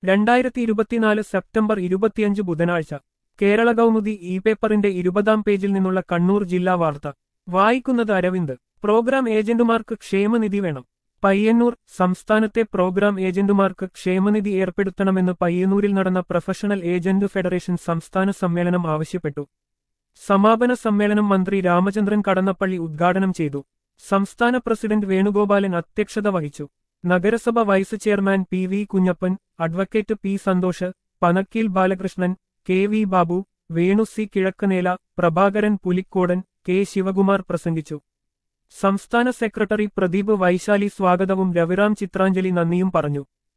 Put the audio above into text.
രണ്ടായിരത്തി ഇരുപത്തിനാല് സെപ്റ്റംബർ ഇരുപത്തിയഞ്ച് ബുധനാഴ്ച കേരള കൗമുദി ഇ പേപ്പറിന്റെ ഇരുപതാം പേജിൽ നിന്നുള്ള കണ്ണൂർ ജില്ലാ വാർത്ത വായിക്കുന്നത് അരവിന്ദ് പ്രോഗ്രാം ഏജന്റുമാർക്ക് ക്ഷേമനിധി വേണം പയ്യന്നൂർ സംസ്ഥാനത്തെ പ്രോഗ്രാം ഏജന്റുമാർക്ക് ക്ഷേമനിധി ഏർപ്പെടുത്തണമെന്ന് പയ്യന്നൂരിൽ നടന്ന പ്രൊഫഷണൽ ഏജന്റ് ഫെഡറേഷൻ സംസ്ഥാന സമ്മേളനം ആവശ്യപ്പെട്ടു സമാപന സമ്മേളനം മന്ത്രി രാമചന്ദ്രൻ കടന്നപ്പള്ളി ഉദ്ഘാടനം ചെയ്തു സംസ്ഥാന പ്രസിഡന്റ് വേണുഗോപാലൻ അധ്യക്ഷത വഹിച്ചു നഗരസഭ vice chairman P V Kunhappan advocate P Santhosh Panakkeel Balakrishnan K V Babu Venu C Kizhakkanela Prabhakaran Pulikkodan K Sivakumar പ്രസംഗിച്ചു സംസ്ഥാന സെക്രട്ടറി പ്രദീപ് വൈശാലി സ്വാഗതവും രവിറാം ചിത്രാഞ്ജലി നന്ദിയും പറഞ്ഞു